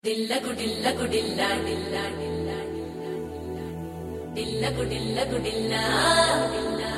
డిల్లకు డిల్లకు డిల్లా డిల్లా డిల్లా డిల్లకు డిల్లకు డిల్లా డిల్లా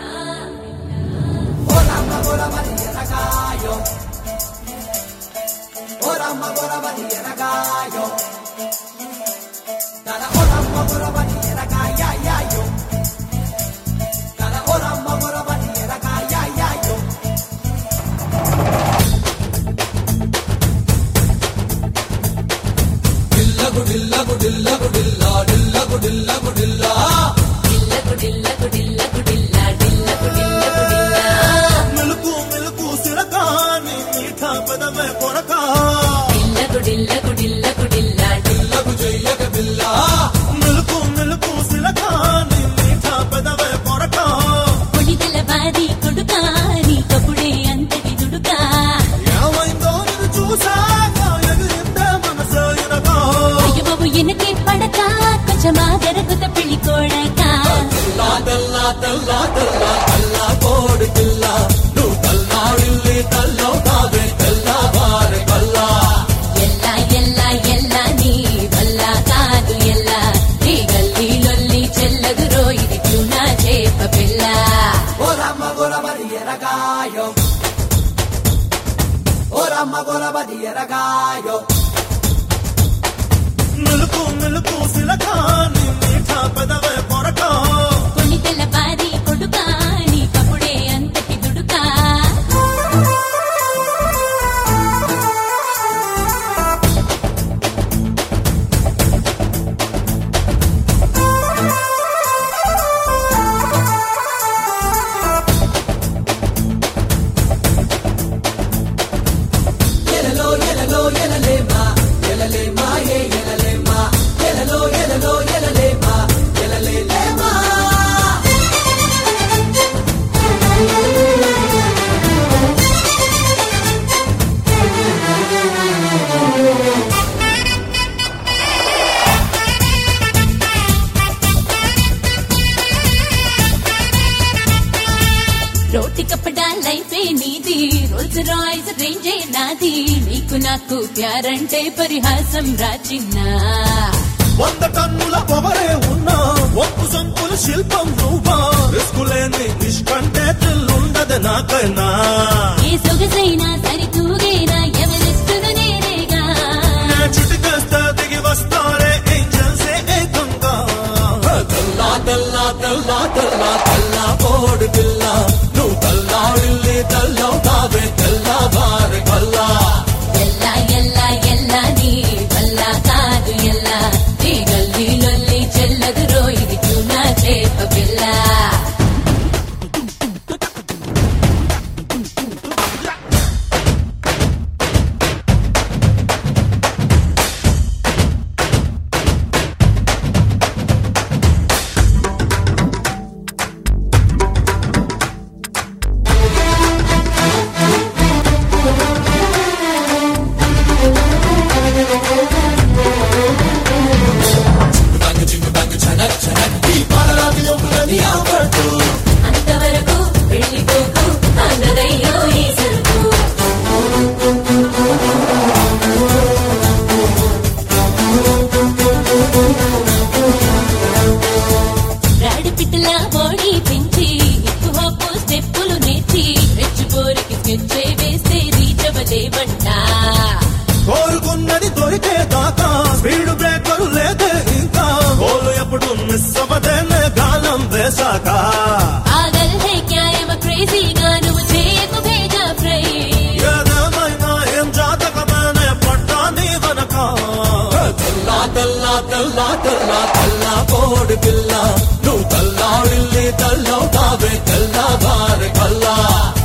డిల్లకు డిల్లకు డిల్లకు డిల్లా డిల్లకు డిల్లకు డిల్లా మెలుకు మెలుకు సిరకాని మీఠా పెదవే కొరక డిల్లకు డిల్లకు డిల్లకు డిల్లా పిల్లకు చెయ్యక పిల్ల మెలుకు మెలుకు సిరకాని మీఠా పెదవే కొరక కొడిదల బారి కొడుకా నీకప్పుడే అంతటి దుడుకా ఏమైందో నిన్ను చూసాక ఎగిరిందే మనసు ఇనక అయ్య బాబు ఎనకే పడక కొంచెం ఆదరకుత పెళ్లి కోడక తెల్లా తెల్లా తెల్లా తెల్లా తెల్లా కోడి పిల్ల నువ్వు తల్లాడిల్లి తల్లో కావే తెల్లా వారి కల్లా ఎల్లా ఎల్లా ఎల్లా నీ వల్ల కాదు ఎల్లా నీ గల్లీ లొల్లి చెల్లదు రోయిది క్యూనా చేప పిల్ల ఓరమ్మ గొరబది ఎరగాయో ఓరమ్మ గొరబది ఎరగాయో మెలుకు మెలుకు సిలకాని మీఠా పెదవే కొరక కొడిదల బారి కొడుకా నీకప్పుడే అంతటి దుడుకా ఎలలో ఎలలో ఎలలేమా ఎలలేమా ఏ ఎలలేమా ఎలలో ఎలలో ఎలలేమా ఎలలేమా రోటి కప్పడా లైఫే నీది రోల్స్ రాయ్స్ రేంజే నాది నీకు నాకు ప్యారంటే పరిహాసం రాచిన్నా వంద టన్నుల పొగరే ఉన్నా ఒప్పు సంపుల శిల్పం నువ్వా రిస్కులేని నిష్కంటే థ్రిల్లుండదు నాకైనా ఏ సొగసైనా సరితూగైనా ఎవరిస్తును నేనేగా నే చుటికేస్తే దిగి వస్తారే ఏంజల్సే ఏకంగా తెల్లా తెల్లా తెల్లా తెల్లా తెల్లా కోడి పిల్ల నువ్వు తల్లాడిల్లి తెల్లవు కావే తెల్లా వారి కల్లా ఎల్లా ఎల్లా ఎల్లా నీ వల్ల కాదు ఎల్లా నీ గల్లీ లొల్లి చెల్లదు రోయిది నా చేప పిల్ల అంతవరకు వెళ్ళిపోకు అందరయ్యో ఈ సరుకు రాడి పిట్టల బాడీ పెంచి హిప్ హాప్ స్టెప్పులు నేర్చి రెచ్చిపోరికి స్కెచ్చే వేస్తే రీచవలేవంట కోరుకున్నది దొరికే దాకా స్పీడ్ బ్రేకర్ లేదే ఇంకా గోలు ఎప్పుడు మిస్ అవ్వదేనే గాలం వేశాక పాగల్ హే క్యా ఎమ క్రేజీగా నువ్వు చేయకు భేజా ఫ్రై ఏదేమైనా ఏం జాతకమేనే పడ్డా నీ వెనక తెల్లా తెల్లా తెల్లా తెల్లా తెల్లా కోడి పిల్ల నువ్వు తల్లాడిల్లి తల్లో కావే తెల్లా వారి కల్లా